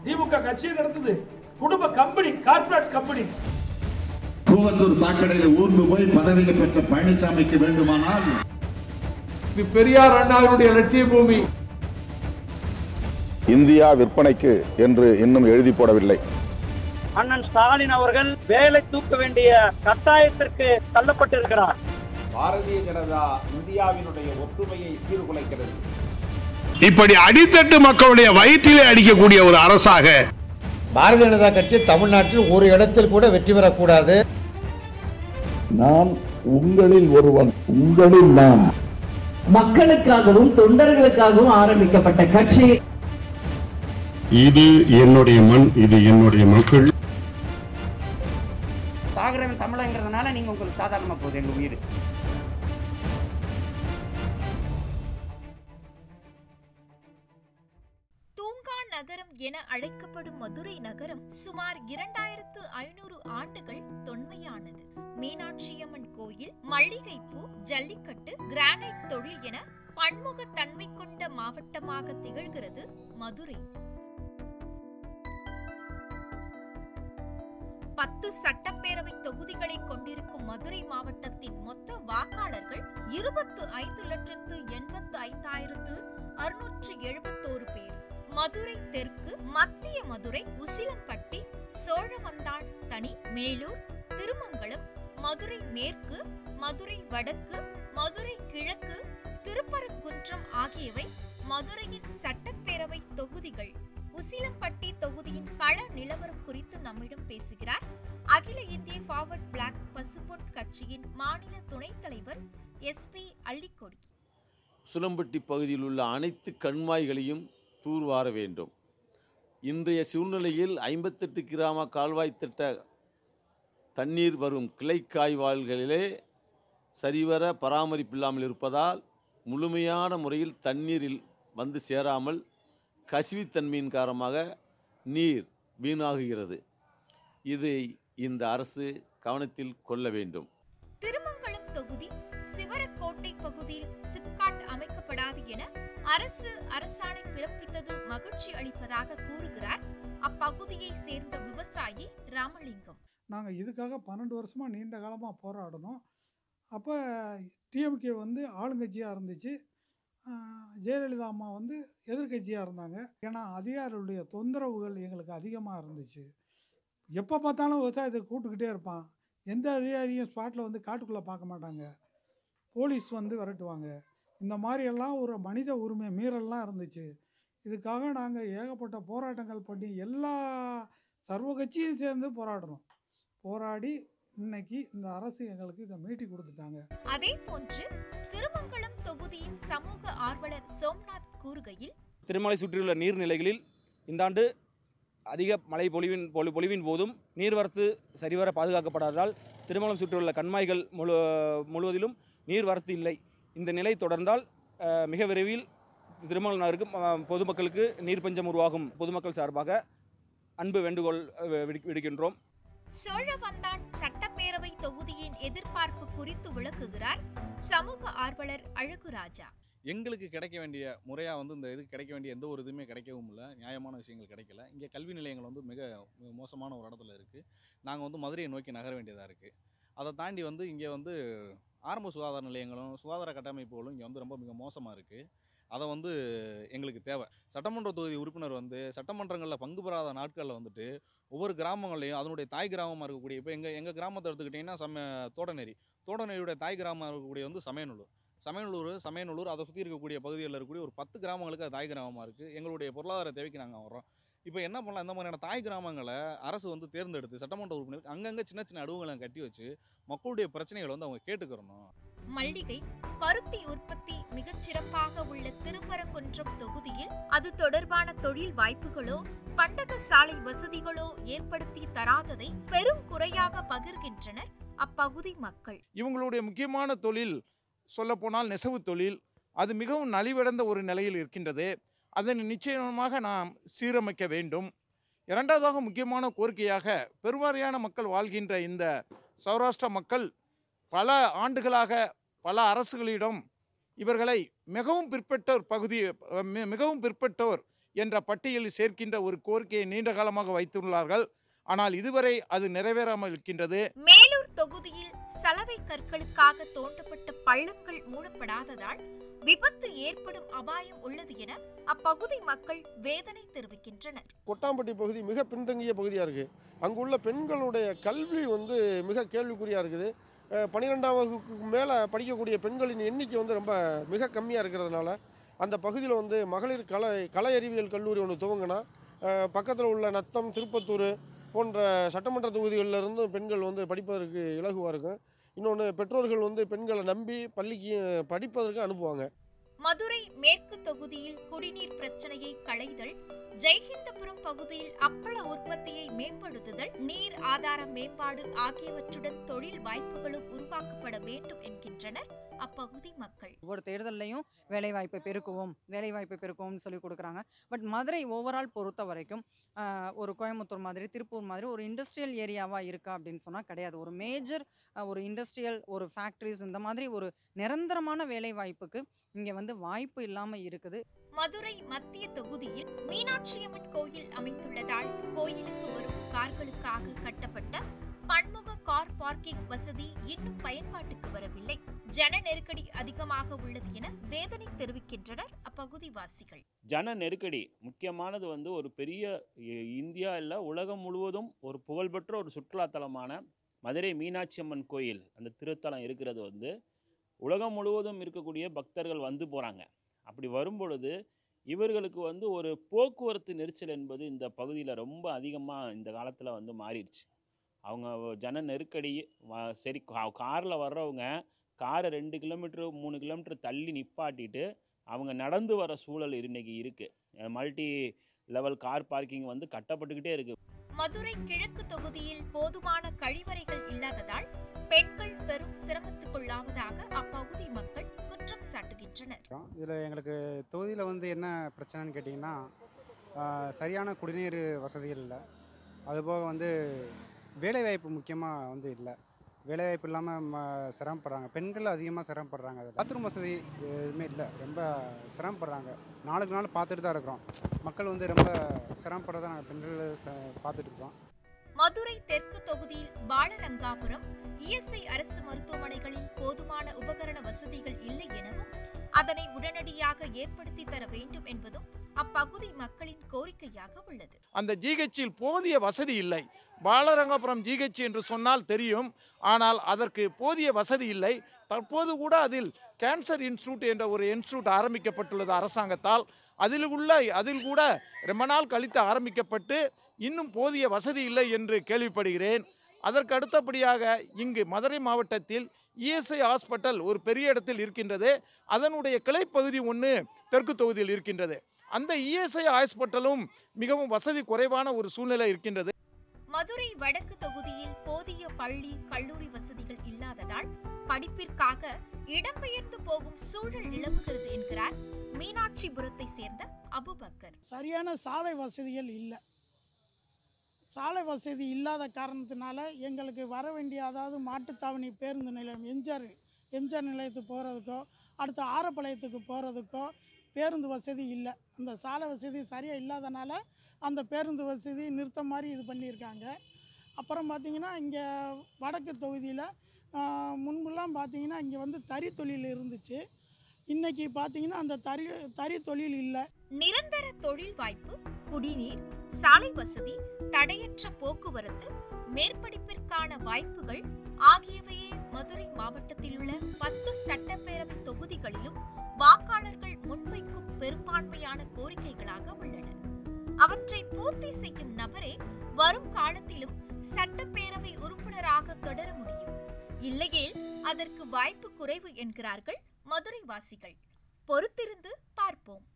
திமுக கட்சியை நடத்துது குடும்ப கம்பெனி கார்ப்பரேட் கம்பெனி கூவத்தூர் சாக்கடையில் ஊர்ந்து போய் பதவியை பெற்ற பழனிசாமிக்கு வேண்டுமானால் இது பெரியார் அண்ணாவினுடைய லட்சிய பூமி இந்தியா விற்பனைக்கு என்று இன்னும் எழுதி போடவில்லை அண்ணன் ஸ்டாலின் அவர்கள் வேலை தூக்க வேண்டிய கட்டாயத்திற்கு தள்ளப்பட்டிருக்கிறார் பாரதிய ஜனதா இந்தியாவினுடைய ஒற்றுமையை சீர்குலைக்கிறது இப்படி அடித்தட்டு மக்களுடைய வயிற்றிலே அடிக்கக்கூடிய ஒரு அரசாக பாரதிய ஜனதா கட்சி தமிழ்நாட்டில் ஒரு இடத்தில் கூட வெற்றி பெறக்கூடாது நான் உங்களில் ஒருவன் உங்களில் நான் மக்களுக்காகவும் தொண்டர்களுக்காகவும் ஆரம்பிக்கப்பட்ட கட்சி இது என்னுடைய மண் இது என்னுடைய மக்கள் சாகரவன் தமிழங்கிறதுனால நீங்க உங்களுக்கு சாதாரணமா போகுது எங்க உயிர் தூங்கா நகரம் என அழைக்கப்படும் மதுரை நகரம் சுமார் இரண்டாயிரத்து ஐநூறு ஆண்டுகள் தொன்மையானது மீனாட்சியம்மன் கோயில் மல்லிகைப்பூ ஜல்லிக்கட்டு கிரானைட் தொழில் என பன்முகத்தன்மை கொண்ட மாவட்டமாக திகழ்கிறது மதுரை பத்து சட்டப்பேரவை தொகுதிகளை கொண்டிருக்கும் மதுரை மாவட்டத்தின் மொத்த வாக்காளர்கள் இருபத்து ஐந்து லட்சத்து எண்பத்து ஐந்தாயிரத்து அறுநூற்று எழுபத்தோரு பேர் மதுரை தெற்கு மத்திய மதுரை உசிலம்பட்டி சோழவந்தான் தனி மேலூர் திருமங்கலம் மதுரை மேற்கு மதுரை வடக்கு மதுரை கிழக்கு திருப்பரங்குன்றம் ஆகியவை மதுரையின் சட்டப்பேரவை தொகுதிகள் உசிலம்பட்டி தொகுதியின் கள நிலவரம் குறித்து நம்மிடம் பேசுகிறார் அகில இந்திய ஃபார்வர்ட் பிளாக் பசுபொன் கட்சியின் மாநில துணைத் தலைவர் எஸ் பி அள்ளிக்கொடி சுலம்பட்டி பகுதியில் உள்ள அனைத்து கண்மாய்களையும் தூர்வார வேண்டும் இன்றைய சூழ்நிலையில் ஐம்பத்தெட்டு கிராம கால்வாய் திட்ட தண்ணீர் வரும் கிளை காய்வாள்களிலே சரிவர பராமரிப்பில்லாமல் இருப்பதால் முழுமையான முறையில் தண்ணீரில் வந்து சேராமல் கசிவுத்தன்மையின் காரணமாக நீர் வீணாகுகிறது இதை இந்த அரசு கவனத்தில் கொள்ள வேண்டும் திருமங்கலம் தொகுதி சிவரக்கோட்டை பகுதியில் சிப்காட் அமைக்கப்படாது என அரசு அரசாணை பிறப்பித்தது மகிழ்ச்சி அளிப்பதாக கூறுகிறார் அப்பகுதியை சேர்ந்த விவசாயி ராமலிங்கம் நாங்கள் இதுக்காக பன்னெண்டு வருஷமாக நீண்ட காலமாக போராடணும் அப்போ டிஎம்கே வந்து ஆளுங்கட்சியாக இருந்துச்சு ஆஹ் ஜெயலலிதா அம்மா வந்து எதிர்க்கட்சியாக இருந்தாங்க ஏன்னா அதிகாரிகளுடைய தொந்தரவுகள் எங்களுக்கு அதிகமாக இருந்துச்சு எப்போ பார்த்தாலும் விவசாயத்தை கூட்டுக்கிட்டே இருப்பான் எந்த அதிகாரியும் ஸ்பாட்டில் வந்து காட்டுக்குள்ளே பார்க்க மாட்டாங்க போலீஸ் வந்து விரட்டுவாங்க இந்த மாதிரியெல்லாம் ஒரு மனித உரிமை மீறல்லாம் இருந்துச்சு இதுக்காக நாங்கள் ஏகப்பட்ட போராட்டங்கள் பண்ணி எல்லா சர்வ கட்சியும் சேர்ந்து போராடணும் போராடி இன்னைக்கு இந்த அரசு எங்களுக்கு இதை மீட்டி கொடுத்துட்டாங்க அதே போன்று திருமங்கலம் தொகுதியின் சமூக ஆர்வலர் சோம்நாத் கூறுகையில் திருமலை சுற்றியுள்ள நீர்நிலைகளில் இந்த ஆண்டு அதிக மழை பொழிவின் பொழி பொழிவின் போதும் நீர்வரத்து சரிவர பாதுகாக்கப்படாததால் திருமலம் சுற்றியுள்ள கண்மாய்கள் முழு முழுவதிலும் நீர்வரத்து இல்லை இந்த நிலை தொடர்ந்தால் அஹ், மிக விரைவில் திருமலம் நகருக்கு அஹ், பொதுமக்களுக்கு நீர் பஞ்சம் உருவாகும் பொதுமக்கள் சார்பாக அன்பு வேண்டுகோள் அஹ், விடுக்- விடுக்கின்றோம் சோழவந்தான் சட்டப்பேரவை தொகுதியின் எதிர்பார்ப்பு குறித்து விளக்குகிறார் சமூக ஆர்வலர் அழகுராஜா எங்களுக்கு கிடைக்க வேண்டிய முறையாக வந்து இந்த இதுக்கு கிடைக்க வேண்டிய எந்த ஒரு இதுவுமே கிடைக்கவும் இல்லை நியாயமான விஷயங்கள் கிடைக்கல இங்கே கல்வி நிலையங்கள் வந்து மிக மிக மோசமான ஒரு இடத்துல இருக்குது நாங்கள் வந்து மதுரையை நோக்கி நகர வேண்டியதாக இருக்குது அதை தாண்டி வந்து இங்கே வந்து ஆரம்ப சுகாதார நிலையங்களும் சுகாதார கட்டமைப்புகளும் இங்கே வந்து ரொம்ப மிக மோசமாக இருக்குது அதை வந்து எங்களுக்கு தேவை சட்டமன்ற தொகுதி உறுப்பினர் வந்து சட்டமன்றங்களில் பங்கு பெறாத நாட்களில் வந்துட்டு ஒவ்வொரு கிராமங்கள்லையும் அதனுடைய தாய் கிராமமாக இருக்கக்கூடிய இப்போ எங்கள் எங்கள் கிராமத்தை எடுத்துக்கிட்டிங்கன்னா சம தோடநேரி தோடநேரியுடைய தாய் கிராமம் இருக்கக்கூடிய வந்து சமயநல்லூர் சமயநல்லூர் சமயநல்லூர் அதை சுற்றி இருக்கக்கூடிய பகுதிகளில் இருக்கக்கூடிய ஒரு பத்து கிராமங்களுக்கு அது தாய் கிராமமாக இருக்குது எங்களுடைய பொருளாதார தேவைக்கு நாங்கள் வர்றோம் இப்போ என்ன பண்ணலாம் இந்த மாதிரியான தாய் கிராமங்களை அரசு வந்து தேர்ந்தெடுத்து சட்டமன்ற உறுப்பினருக்கு அங்கங்கே சின்ன சின்ன அடுவுகளை கட்டி வச்சு மக்களுடைய பிரச்சனைகளை வந்து அவங்க கேட்டுக்கிறணும் மல்லிகை பருத்தி உற்பத்தி மிகச் சிறப்பாக உள்ள திருப்பரங்குன்றம் தொகுதியில் அது தொடர்பான தொழில் வாய்ப்புகளோ பண்டக சாலை வசதிகளோ ஏற்படுத்தி தராததை பெரும் குறையாக பகிர்கின்றனர் அப்பகுதி மக்கள் இவங்களுடைய முக்கியமான தொழில் சொல்லப்போனால் நெசவு தொழில் அது மிகவும் நலிவடைந்த ஒரு நிலையில் இருக்கின்றது அதனை நிச்சயமாக நாம் சீரமைக்க வேண்டும் இரண்டாவதாக முக்கியமான கோரிக்கையாக பெருவாரியான மக்கள் வாழ்கின்ற இந்த சௌராஷ்டிரா மக்கள் பல ஆண்டுகளாக பல அரசுகளிடம் இவர்களை மிகவும் பிற்பட்டோர் பகுதி மி- மிகவும் பிற்பட்டோர் என்ற பட்டியலில் சேர்க்கின்ற ஒரு கோரிக்கையை நீண்ட காலமாக வைத்துள்ளார்கள் ஆனால் இதுவரை அது நிறைவேறாமல் இருக்கின்றது மேலூர் தொகுதியில் சலவை கற்களுக்காக தோண்டப்பட்ட பள்ளங்கள் மூடப்படாததால் விபத்து ஏற்படும் அபாயம் உள்ளது என அப்பகுதி மக்கள் வேதனை தெரிவிக்கின்றனர் கொட்டாம்பட்டி பகுதி மிக பின்தங்கிய பகுதியாக இருக்குது அங்குள்ள பெண்களுடைய கல்வி வந்து மிக கேள்விக்குறியாக இருக்குது அஹ் பன்னிரெண்டாம் வகுப்புக்கு மேலே படிக்கக்கூடிய பெண்களின் எண்ணிக்கை வந்து ரொம்ப மிக கம்மியாக இருக்கிறதுனால அந்த பகுதியில் வந்து மகளிர் கலை கலை அறிவியல் கல்லூரி ஒன்று துவங்கினா பக்கத்தில் உள்ள நத்தம் திருப்பத்தூர் போன்ற சட்டமன்ற தொகுதிகளில் இருந்தும் பெண்கள் வந்து படிப்பதற்கு இலகுவாக இருக்கும் இன்னொன்று பெற்றோர்கள் வந்து பெண்களை நம்பி பள்ளிக்கு படிப்பதற்கு அனுப்புவாங்க மதுரை மேற்கு தொகுதியில் குடிநீர் பிரச்சனையை களைதல் ஜெய்ஹிந்தபுரம் பகுதியில் அப்பள உற்பத்தியை மேம்படுத்துதல் நீர் ஆதார மேம்பாடு ஆகியவற்றுடன் தொழில் வாய்ப்புகளும் உருவாக்கப்பட வேண்டும் என்கின்றனர் அப்பகுதி மக்கள் ஒவ்வொரு தேர்தல்லையும் வேலைவாய்ப்பை பெருக்குவோம் வேலைவாய்ப்பை பெருக்குவோம்னு சொல்லி கொடுக்குறாங்க பட் மதுரை ஓவரால் பொறுத்த வரைக்கும் ஆஹ், ஒரு கோயம்புத்தூர் மாதிரி திருப்பூர் மாதிரி ஒரு இண்டஸ்ட்ரியல் ஏரியாவாக இருக்கா அப்படின்னு சொன்னால் கிடையாது ஒரு மேஜர் ஒரு இண்டஸ்ட்ரியல் ஒரு ஃபேக்ட்ரிஸ் இந்த மாதிரி ஒரு நிரந்தரமான வேலைவாய்ப்புக்கு இங்கே வந்து வாய்ப்பு இல்லாமல் இருக்குது மதுரை மத்திய தொகுதியில் மீனாட்சியம்மன் கோயில் அமைந்துள்ளதால் கோயிலுக்கு வரும் கார்களுக்காக கட்டப்பட்ட பன்முக கார் பார்க்கிங் வசதி இன்னும் பயன்பாட்டுக்கு வரவில்லை ஜன நெருக்கடி அதிகமாக உள்ளது என வேதனை தெரிவிக்கின்றனர் அப்பகுதி வாசிகள் ஜன நெருக்கடி முக்கியமானது வந்து ஒரு பெரிய இ- இந்தியா இல்லை உலகம் முழுவதும் ஒரு புகழ்பெற்ற ஒரு சுற்றுலாத்தலமான மதுரை மீனாட்சி அம்மன் கோயில் அந்த திருத்தலம் இருக்கிறது வந்து உலகம் முழுவதும் இருக்கக்கூடிய பக்தர்கள் வந்து போகிறாங்க அப்படி வரும் பொழுது இவர்களுக்கு வந்து ஒரு போக்குவரத்து நெரிசல் என்பது இந்த பகுதியில் ரொம்ப அதிகமாக இந்த காலத்தில் வந்து மாறிடுச்சு அவங்க ஜன நெருக்கடி வ- சரி காரில் வர்றவங்க காரை ரெண்டு கிலோமீட்டர் மூணு கிலோமீட்டர் தள்ளி நிப்பாட்டிட்டு அவங்க நடந்து வர சூழல் இன்னைக்கு இருக்குது மல்டி லெவல் கார் பார்க்கிங் வந்து கட்டப்பட்டுக்கிட்டே இருக்குது மதுரை கிழக்கு தொகுதியில் போதுமான கழிவறைகள் இல்லாததால் பெண்கள் பெரும் சிரமத்துக்குள்ளாவதாக அப்பகுதி மக்கள் குற்றம் சாட்டுகின்றனர் இதில் எங்களுக்கு தொகுதியில் வந்து என்ன பிரச்சனைன்னு கேட்டிங்கன்னா ஆஹ், சரியான குடிநீர் வசதிகள் இல்லை அதுபோக வந்து வேலைவாய்ப்பு முக்கியமாக வந்து இல்லை வேலைவாய்ப்பு இல்லாமல் ம சிரமப்படுறாங்க பெண்கள் அதிகமாக சிரமப்படுறாங்க அதில் பாத்ரூம் வசதி எதுவுமே இல்லை ரொம்ப சிரமப்படுறாங்க நாளுக்கு நாள் பார்த்துட்டு தான் இருக்கிறோம் மக்கள் வந்து ரொம்ப சிரமப்படுறத நாங்கள் பெண்கள் ச பார்த்துட்டு இருக்கிறோம் மதுரை தெற்கு தொகுதியில் பாலரங்காபுரம் இஎஸ்ஐ அரசு மருத்துவமனைகளில் போதுமான உபகரண வசதிகள் இல்லை எனவும் அதனை உடனடியாக ஏற்படுத்தி தர வேண்டும் என்பதும் அப்பகுதி மக்களின் கோரிக்கையாக உள்ளது அந்த ஜிஹெச்சில் போதிய வசதி இல்லை பாலரங்கபுரம் ஜிஹெச் என்று சொன்னால் தெரியும் ஆனால் அதற்கு போதிய வசதி இல்லை தற்போது கூட அதில் கேன்சர் இன்ஸ்டியூட் என்ற ஒரு இன்ஸ்டியூட் ஆரம்பிக்கப்பட்டுள்ளது அரசாங்கத்தால் அதில் உள்ள அதில் கூட ரொம்ப நாள் கழித்து ஆரம்பிக்கப்பட்டு இன்னும் போதிய வசதி இல்லை என்று கேள்விப்படுகிறேன் அதற்கு அடுத்தபடியாக இங்கு மதுரை மாவட்டத்தில் இஎஸ்ஐ ஹாஸ்பிட்டல் ஒரு பெரிய இடத்தில் இருக்கின்றது அதனுடைய கிளைப்பகுதி ஒன்று தெற்கு தொகுதியில் இருக்கின்றது அந்த இஎஸ்ஐ ஹாஸ்பிட்டலும் மிகவும் வசதி குறைவான ஒரு சூழ்நிலை இருக்கின்றது மதுரை வடக்கு தொகுதியில் போதிய பள்ளி கல்லூரி வசதிகள் இல்லாததால் படிப்பிற்காக இடம்பெயர்ந்து போகும் சூழல் நிலவுகிறது என்கிறார் மீனாட்சிபுரத்தை சேர்ந்த அபுபக்கர் சரியான சாலை வசதிகள் இல்லை சாலை வசதி இல்லாத காரணத்தினால எங்களுக்கு வர வேண்டிய அதாவது மாட்டுத்தாவணி பேருந்து நிலையம் எம்ஜிஆர் எம்ஜிஆர் நிலையத்துக்கு போகிறதுக்கோ அடுத்து ஆரப்பாளையத்துக்கு போகிறதுக்கோ பேருந்து வசதி இல்லை அந்த சாலை வசதி சரியாக இல்லாதனால அந்த பேருந்து வசதி நிறுத்த மாதிரி இது பண்ணியிருக்காங்க அப்புறம் பார்த்திங்கன்னா இங்கே வடக்கு தொகுதியில் முன்பெல்லாம் பார்த்தீங்கன்னா இங்கே வந்து தறி தொழில் இருந்துச்சு இன்னைக்கு பார்த்தீங்கன்னா அந்த தறி தறி தொழில் இல்லை நிரந்தர தொழில் வாய்ப்பு குடிநீர் சாலை வசதி தடையற்ற போக்குவரத்து மேற்படிப்பிற்கான வாய்ப்புகள் ஆகியவையே மதுரை மாவட்டத்தில் உள்ள பத்து சட்டப்பேரவை தொகுதிகளிலும் வாக்காளர்கள் முன்வைக்கும் பெரும்பான்மையான கோரிக்கைகளாக உள்ளன அவற்றை பூர்த்தி செய்யும் நபரே வரும் காலத்திலும் சட்டப்பேரவை உறுப்பினராக தொடர முடியும் இல்லையேல் அதற்கு வாய்ப்பு குறைவு என்கிறார்கள் மதுரை வாசிகள் பொறுத்திருந்து பார்ப்போம்